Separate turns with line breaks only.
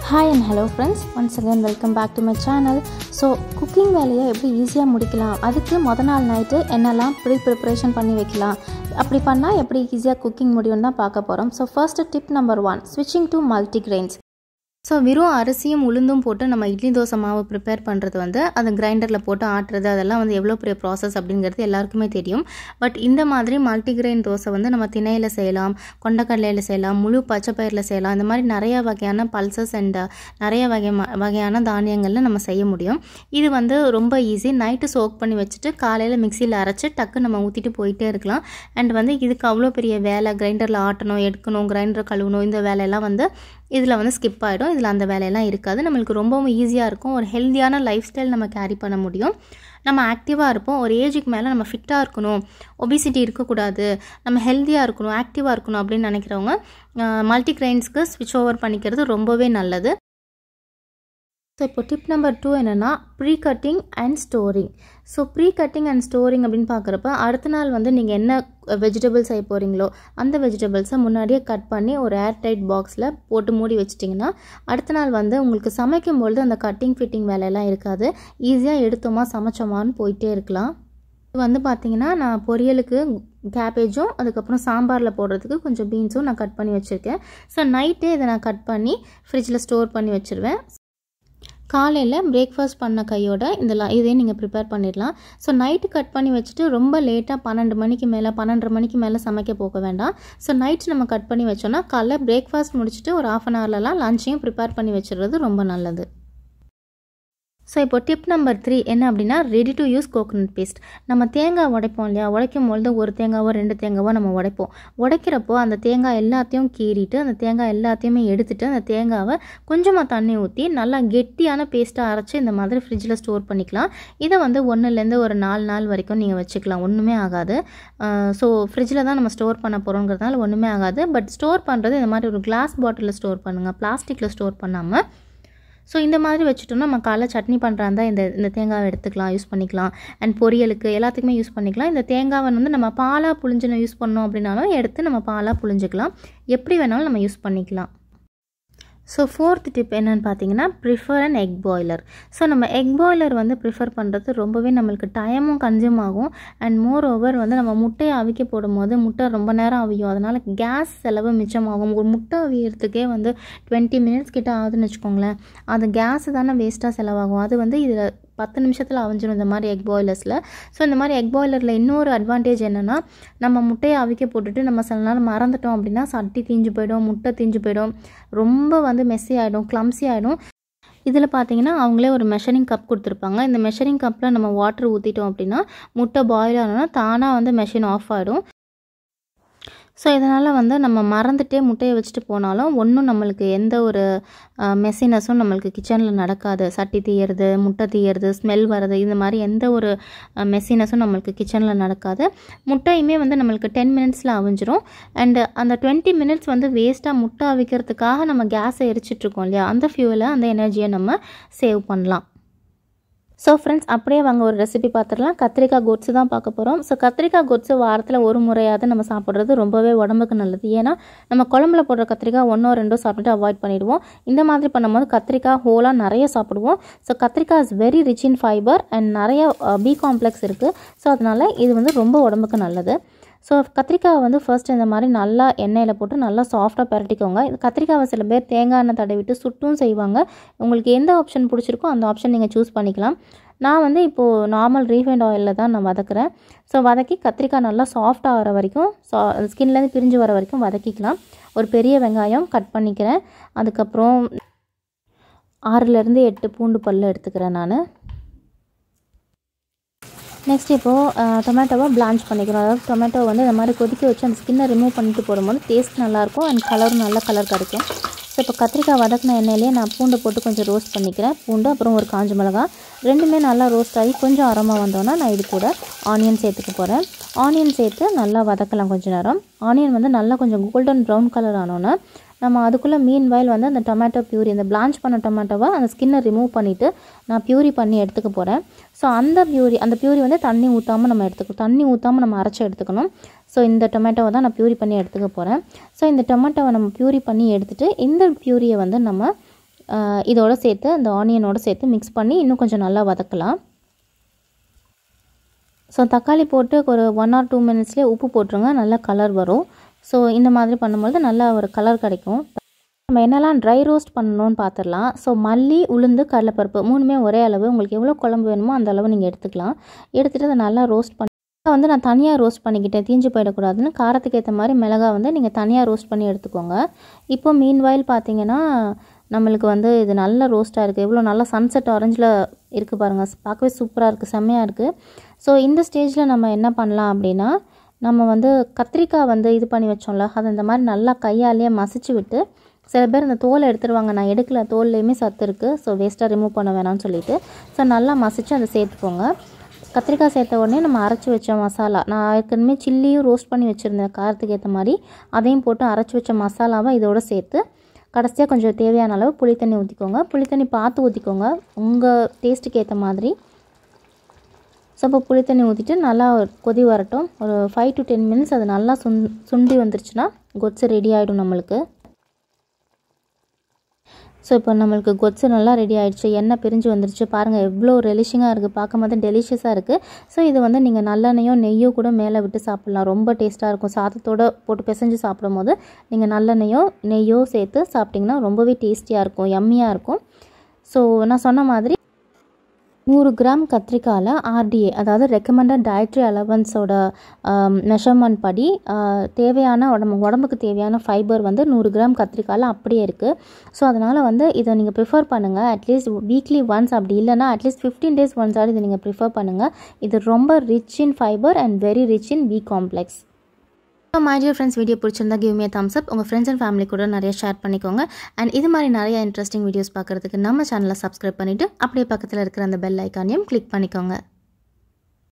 hi and hello friends once again welcome back to my channel so cooking வேலையை எப்படி ஈஸியாக முடிக்கலாம் அதுக்கு முத நாள் நைட்டு என்னெல்லாம் ப்ரீ ப்ரிப்பரேஷன் பண்ணி வைக்கலாம் அப்படி பண்ணால் எப்படி ஈஸியாக குக்கிங் முடியும்னு தான் பார்க்க போகிறோம் so first tip number one ஸ்விட்சிங் டு மல்டிகிரெயின்ஸ் ஸோ வெறும் அரிசியும் உளுந்தும் போட்டு நம்ம இட்லி தோசை மாவு ப்ரிப்பேர் பண்ணுறது வந்து அது கிரைண்டரில் போட்டு ஆட்டுறது அதெல்லாம் வந்து எவ்வளோ பெரிய ப்ராசஸ் அப்படிங்கிறது எல்லாருக்குமே தெரியும் பட் இந்த மாதிரி மல்டிகிரெயின் தோசை வந்து நம்ம திணையில் செய்யலாம் கொண்டக்கடலையில் செய்யலாம் முழு பச்சை பயிரில் செய்யலாம் இந்த மாதிரி நிறைய வகையான பல்சஸ் அண்ட் நிறைய வகை வகையான தானியங்களில் நம்ம செய்ய முடியும் இது வந்து ரொம்ப ஈஸி நைட்டு சோக் பண்ணி வச்சுட்டு காலையில் மிக்சியில் அரைச்சி டக்கு நம்ம ஊற்றிட்டு போயிட்டே இருக்கலாம் அண்ட் வந்து இதுக்கு அவ்வளோ பெரிய வேலை கிரைண்டரில் ஆட்டணும் எடுக்கணும் கிரைண்டர் கழுவணும் இந்த வேலையெல்லாம் வந்து இதில் வந்து ஸ்கிப் ஆகிடும் இதில் அந்த வேலையெல்லாம் இருக்காது நம்மளுக்கு ரொம்பவும் ஈஸியாக இருக்கும் ஒரு ஹெல்த்தியான லைஃப் ஸ்டைல் நம்ம கேரி பண்ண முடியும் நம்ம ஆக்டிவாக இருப்போம் ஒரு ஏஜுக்கு மேலே நம்ம ஃபிட்டாக இருக்கணும் ஒபிசிட்டி இருக்கக்கூடாது நம்ம ஹெல்த்தியாக இருக்கணும் ஆக்டிவாக இருக்கணும் அப்படின்னு நினைக்கிறவங்க மல்டிகிரெயின்ஸ்க்கு ஸ்விட்ச் ஓவர் பண்ணிக்கிறது ரொம்பவே நல்லது ஸோ இப்போ டிப் நம்பர் டூ என்னென்னா pre cutting and storing so pre cutting and storing அப்படின்னு பார்க்குறப்ப அடுத்த நாள் வந்து நீங்கள் என்ன வெஜிடபிள்ஸ் செய்ய போகிறீங்களோ அந்த வெஜிடபிள்ஸை முன்னாடியே கட் பண்ணி ஒரு ஏர் டைட் பாக்ஸில் போட்டு மூடி வச்சிட்டிங்கன்னா அடுத்த நாள் வந்து உங்களுக்கு சமைக்கும் பொழுது அந்த கட்டிங் ஃபிட்டிங் வேலையெல்லாம் இருக்காது ஈஸியாக எடுத்தோமா சமைச்சோமான்னு போயிட்டே இருக்கலாம் இது வந்து பார்த்தீங்கன்னா நான் பொரியலுக்கு கேபேஜும் அதுக்கப்புறம் சாம்பாரில் போடுறதுக்கு கொஞ்சம் பீன்ஸும் நான் கட் பண்ணி வச்சுருக்கேன் ஸோ நைட்டே இதை நான் கட் பண்ணி ஃப்ரிட்ஜில் ஸ்டோர் பண்ணி வச்சுருவேன் காலையில் பிரேக்ஃபாஸ்ட் பண்ண கையோட இதெல்லாம் இதே நீங்கள் ப்ரிப்பேர் பண்ணிடலாம் ஸோ நைட்டு கட் பண்ணி வச்சுட்டு ரொம்ப லேட்டாக பன்னெண்டு மணிக்கு மேலே பன்னெண்டரை மணிக்கு மேலே சமைக்க போக வேண்டாம் ஸோ நைட் நம்ம கட் பண்ணி வச்சோன்னா காலைல பிரேக்ஃபாஸ்ட் முடிச்சுட்டு ஒரு ஆஃப் அன் ஹவர்லலாம் லஞ்சையும் ப்ரிப்பேர் பண்ணி வச்சுறது ரொம்ப நல்லது ஸோ இப்போ டிப் நம்பர் த்ரீ என்ன அப்படின்னா ready to use coconut paste நம்ம தேங்காய் உடைப்போம் இல்லையா உடைக்கும் பொழுது ஒரு தேங்காவோ ரெண்டு தேங்காவோ நம்ம உடைப்போம் உடைக்கிறப்போ அந்த தேங்காய் எல்லாத்தையும் கீறிட்டு அந்த தேங்காய் எல்லாத்தையுமே எடுத்துட்டு அந்த தேங்காவை கொஞ்சமாக தண்ணி ஊற்றி நல்லா கெட்டியான பேஸ்ட்டாக அரைச்சி இந்த மாதிரி ஃப்ரிட்ஜில் ஸ்டோர் பண்ணிக்கலாம் இதை வந்து ஒன்றுலேருந்து ஒரு நாலு நாள் வரைக்கும் நீங்கள் வச்சுக்கலாம் ஒன்றுமே ஆகாது ஸோ ஃப்ரிட்ஜில் தான் நம்ம ஸ்டோர் பண்ண போகிறோங்கிறதுனால ஒன்றுமே ஆகாது பட் ஸ்டோர் பண்ணுறது இந்த மாதிரி ஒரு கிளாஸ் பாட்டிலில் ஸ்டோர் பண்ணுங்கள் பிளாஸ்டிக்கில் ஸ்டோர் பண்ணாமல் ஸோ இந்த மாதிரி வச்சுட்டோம்னா நம்ம காலைல சட்னி பண்ணுறாந்தா இந்த இந்த தேங்காவை எடுத்துக்கலாம் யூஸ் பண்ணிக்கலாம் அண்ட் பொரியலுக்கு எல்லாத்துக்குமே யூஸ் பண்ணிக்கலாம் இந்த தேங்காவை வந்து நம்ம பாலாக புழிஞ்சுன்னு யூஸ் பண்ணோம் அப்படின்னாலும் எடுத்து நம்ம பாலாக புழிஞ்சிக்கலாம் எப்படி வேணாலும் நம்ம யூஸ் பண்ணிக்கலாம் ஸோ ஃபோர்த் டிப் என்னென்னு பார்த்தீங்கன்னா prefer and egg boiler so நம்ம எக் பாய்லர் வந்து ப்ரிஃபர் பண்ணுறது ரொம்பவே நம்மளுக்கு டைமும் கன்சியூம் ஆகும் அண்ட் மோர் ஓவர் வந்து நம்ம முட்டையை அவிக்க போடும்போது முட்டை ரொம்ப நேரம் அவியும் அதனால் கேஸ் செலவு மிச்சமாகும் ஒரு முட்டை அவியறதுக்கே வந்து டுவெண்ட்டி மினிட்ஸ் கிட்ட ஆகுதுன்னு வச்சுக்கோங்களேன் அது கேஸ் தானே வேஸ்ட்டாக செலவாகும் அது வந்து இதில் பத்து நிமிஷத்தில் அவிஞ்சிடும் இந்த மாதிரி எக் பாய்லர்ஸில் ஸோ இந்த மாதிரி எக் பாய்லரில் இன்னொரு அட்வான்டேஜ் என்னென்னா நம்ம முட்டையை அவிக்க போட்டுட்டு நம்ம சில நேரம் மறந்துட்டோம் அப்படின்னா சட்டி தீஞ்சு போயிடும் முட்டை தீஞ்சு போயிடும் ரொம்ப வந்து மெஸ்ஸி ஆகிடும் க்ளம்ஸி ஆகிடும் இதில் பார்த்தீங்கன்னா அவங்களே ஒரு மெஷரிங் கப் கொடுத்துருப்பாங்க இந்த மெஷரிங் கப்பில் நம்ம வாட்டர் ஊற்றிட்டோம் அப்படின்னா முட்டை பாயில் ஆனோன்னா தானாக வந்து மெஷின் ஆஃப் ஆகிடும் ஸோ இதனால் வந்து நம்ம மறந்துட்டே முட்டையை வச்சுட்டு போனாலும் ஒன்றும் நம்மளுக்கு எந்த ஒரு மெஸ்ஸினஸும் நம்மளுக்கு கிச்சனில் நடக்காது சட்டி தீயறது முட்டை தீயறது ஸ்மெல் வர்றது இந்த மாதிரி எந்த ஒரு மெஸ்ஸினஸும் நம்மளுக்கு கிச்சனில் நடக்காது முட்டையுமே வந்து நம்மளுக்கு டென் மினிட்ஸில் அவிஞ்சிரும் அண்டு அந்த டுவெண்ட்டி மினிட்ஸ் வந்து வேஸ்ட்டாக முட்டை அவிக்கிறதுக்காக நம்ம கேஸை எரிச்சிட்ருக்கோம் இல்லையா அந்த ஃபியூலை அந்த எனர்ஜியை நம்ம சேவ் பண்ணலாம் ஸோ ஃப்ரெண்ட்ஸ் அப்படியே வாங்க ஒரு ரெசிபி பார்த்துடலாம் கத்திரிக்காய் கொட்ஸு தான் பார்க்க போகிறோம் ஸோ கத்திரிக்காய் கொட்ஸு வாரத்தில் ஒரு முறையாவது நம்ம சாப்பிட்றது ரொம்பவே உடம்புக்கு நல்லது ஏன்னா நம்ம குழம்புல போடுற கத்திரிக்காய் ஒன்றோ ரெண்டோ சாப்பிட்டு அவாய்ட் பண்ணிடுவோம் இந்த மாதிரி பண்ணும்போது கத்திரிக்காய் ஹோலாக நிறைய சாப்பிடுவோம் ஸோ கத்திரிக்காய் is very rich in fibre and நிறைய பி காம்ப்ளெக்ஸ் இருக்குது ஸோ அதனால் இது வந்து ரொம்ப உடம்புக்கு நல்லது ஸோ கத்திரிக்காவை வந்து ஃபர்ஸ்ட் இந்த மாதிரி நல்லா எண்ணெயில் போட்டு நல்லா சாஃப்டாக பரட்டிக்கோங்க இது கத்திரிக்காவை சில பேர் தேங்காய் எண்ணெய் தடவிட்டு சுட்டும் செய்வாங்க உங்களுக்கு எந்த ஆப்ஷன் பிடிச்சிருக்கோ அந்த ஆப்ஷன் நீங்கள் சூஸ் பண்ணிக்கலாம் நான் வந்து இப்போது நார்மல் ரீஃபைண்ட் ஆயிலில் தான் நான் வதக்குறேன் ஸோ வதக்கி கத்திரிக்காய் நல்லா சாஃப்டாக வர வரைக்கும் சா ஸ்கின்லேருந்து பிரிஞ்சு வர வரைக்கும் வதக்கிக்கலாம் ஒரு பெரிய வெங்காயம் கட் பண்ணிக்கிறேன் அதுக்கப்புறம் ஆறுலேருந்து எட்டு பூண்டு பல் எடுத்துக்கிறேன் நான் நெக்ஸ்ட் இப்போது டொமேட்டோவை பிளான்ச் பண்ணிக்கிறோம் அதாவது டொமேட்டோ வந்து இந்த மாதிரி கொதிக்க வச்சு அந்த ஸ்கின்னை ரிமூவ் பண்ணிட்டு போடும்போது டேஸ்ட் நல்லாயிருக்கும் அண்ட் கலரும் நல்ல கலர் கிடைக்கும் ஸோ இப்போ கத்திரிக்காய் வதக்கின எண்ணெயிலே நான் பூண்டை போட்டு கொஞ்சம் ரோஸ்ட் பண்ணிக்கிறேன் பூண்டு அப்புறம் ஒரு காஞ்ச மிளகா ரெண்டுமே நல்லா ரோஸ்ட் ஆகி கொஞ்சம் அறமாக வந்தோன்னா நான் இது கூட ஆனியன் சேர்த்துக்க போகிறேன் ஆனியன் சேர்த்து நல்லா வதக்கலாம் கொஞ்சம் நேரம் ஆனியன் வந்து நல்லா கொஞ்சம் கோல்டன் ப்ரௌன் கலர் ஆனோன்னே நம்ம அதுக்குள்ளே மீன் வயல் வந்து அந்த டொமேட்டோ பியூரி அந்த பிளான்ச் பண்ண டொமேட்டோவை அந்த ஸ்கின்னை ரிமூவ் பண்ணிவிட்டு நான் பியூரி பண்ணி எடுத்துக்க போகிறேன் ஸோ அந்த பியூரி அந்த பியூரி வந்து தண்ணி ஊற்றாமல் நம்ம எடுத்துக்கணும் தண்ணி ஊற்றாமல் நம்ம அரைச்சி எடுத்துக்கணும் ஸோ இந்த டொமேட்டோவை தான் நான் பியூரி பண்ணி எடுத்துக்க போகிறேன் ஸோ இந்த டொமேட்டோவை நம்ம பியூரி பண்ணி எடுத்துகிட்டு இந்த பியூரியை வந்து நம்ம ஆஹ் இதோட சேர்த்து அந்த ஆனியனோட சேர்த்து மிக்ஸ் பண்ணி இன்னும் கொஞ்சம் நல்லா வதக்கலாம் ஸோ தக்காளி போட்டு ஒரு ஒன் ஆர் டூ மினிட்ஸ்லேயே உப்பு போட்டுருங்க நல்லா கலர் வரும் ஸோ இந்த மாதிரி பண்ணும்போது நல்லா ஒரு கலர் கிடைக்கும் நம்ம என்னெல்லாம் ட்ரை ரோஸ்ட் பண்ணணும்னு பார்த்துடலாம் ஸோ மல்லி உளுந்து கடலைப்பருப்பு மூணுமே ஒரே அளவு உங்களுக்கு எவ்வளோ குழம்பு வேணுமோ அந்த அளவு நீங்கள் எடுத்துக்கலாம் எடுத்துகிட்டு அதை நல்லா ரோஸ்ட் பண்ணி வந்து நான் தனியாக ரோஸ்ட் பண்ணிக்கிட்டேன் தீஞ்சு போயிடக்கூடாதுன்னு காரத்துக்கு ஏற்ற மாதிரி மிளகா வந்து நீங்கள் தனியாக ரோஸ்ட் பண்ணி எடுத்துக்கோங்க இப்போ மீன் வாயில் பார்த்தீங்கன்னா நம்மளுக்கு வந்து இது நல்ல ரோஸ்ட்டாக இருக்குது எவ்வளோ நல்லா சன்செட் ஆரஞ்சில் இருக்குது பாருங்கள் பார்க்கவே சூப்பராக இருக்குது செம்மையாக இருக்குது ஸோ இந்த ஸ்டேஜில் நம்ம என்ன பண்ணலாம் அப்படின்னா நம்ம வந்து கத்திரிக்காய் வந்து இது பண்ணி வச்சோம்ல அதை இந்த மாதிரி நல்லா கையாலேயே மசிச்சு விட்டு சில பேர் இந்த தோலை எடுத்துருவாங்க நான் எடுக்கல தோல்லையுமே சத்து இருக்குது ஸோ வேஸ்ட்டாக ரிமூவ் பண்ண வேணாம்னு சொல்லிட்டு ஸோ நல்லா மசிச்சு அதை சேர்த்துக்கோங்க கத்திரிக்காய் சேர்த்த உடனே நம்ம அரைச்சி வச்ச மசாலா நான் ஏற்கனவே சில்லியும் ரோஸ்ட் பண்ணி வச்சுருந்தேன் காரத்துக்கு ஏற்ற மாதிரி அதையும் போட்டு அரைச்சி வச்ச மசாலாவை இதோட சேர்த்து கடைசியாக கொஞ்சம் தேவையான அளவு புளி தண்ணி ஊற்றிக்கோங்க புளி தண்ணி பார்த்து ஊற்றிக்கோங்க உங்கள் டேஸ்ட்டுக்கு ஏற்ற மாதிரி ஸோ இப்போ புளி தண்ணி ஊற்றிட்டு நல்லா ஒரு கொதி வரட்டும் ஒரு ஃபைவ் டு டென் மினிட்ஸ் அது நல்லா சுண் சுண்டி வந்துருச்சுன்னா கொச்சு ரெடி ஆகிடும் நம்மளுக்கு ஸோ இப்போ நம்மளுக்கு கொச்சு நல்லா ரெடி ஆயிடுச்சு எண்ணெய் பிரிஞ்சு வந்துருச்சு பாருங்கள் எவ்வளோ ரெலிஷிங்காக இருக்குது பார்க்கும்போது டெலிஷியஸாக இருக்குது ஸோ இது வந்து நீங்கள் நல்லெண்ணெயோ நெய்யோ கூட மேலே விட்டு சாப்பிட்லாம் ரொம்ப டேஸ்ட்டாக இருக்கும் சாதத்தோடு போட்டு பிசைஞ்சு சாப்பிடும் போது நீங்கள் நல்லெண்ணெயோ நெய்யோ சேர்த்து சாப்பிட்டிங்கன்னா ரொம்பவே டேஸ்டியாக இருக்கும் யம்மியாக இருக்கும் ஸோ நான் சொன்ன மாதிரி நூறு கிராம் கத்திரிக்காயில் ஆர்டிஏ அதாவது ரெக்கமெண்டட் டயட்ரி அலவன்ஸோட மெஷர்மெண்ட் படி ஆஹ், தேவையான உடம்பு உடம்புக்கு தேவையான ஃபைபர் வந்து நூறு கிராம் கத்திரிக்காயில் அப்படியே இருக்குது ஸோ அதனால் வந்து இதை நீங்கள் ப்ரிஃபர் பண்ணுங்கள் அட்லீஸ்ட் வீக்லி ஒன்ஸ் அப்படி இல்லைன்னா அட்லீஸ்ட் ஃபிஃப்டீன் டேஸ் ஒன்ஸ் ஆடி இதை நீங்கள் ப்ரிஃபர் பண்ணுங்கள் இது ரொம்ப rich in fibre and very rich in B complex my dear friends video பிடிச்சிருந்தா கிவ் மீ தம்ஸ் அப் உங்கள் ஃப்ரெண்ட்ஸ் அண்ட் ஃபேமிலி கூட நிறைய ஷேர் பண்ணிக்கோங்க அண்ட் இது மாதிரி நிறைய இன்ட்ரெஸ்டிங் வீடியோஸ் பார்க்குறதுக்கு நம்ம சேனலை சப்ஸ்கிரைப் பண்ணிவிட்டு அப்படியே பக்கத்தில் இருக்கிற அந்த பெல் ஐக்கானையும் கிளிக் பண்ணிக்கோங்க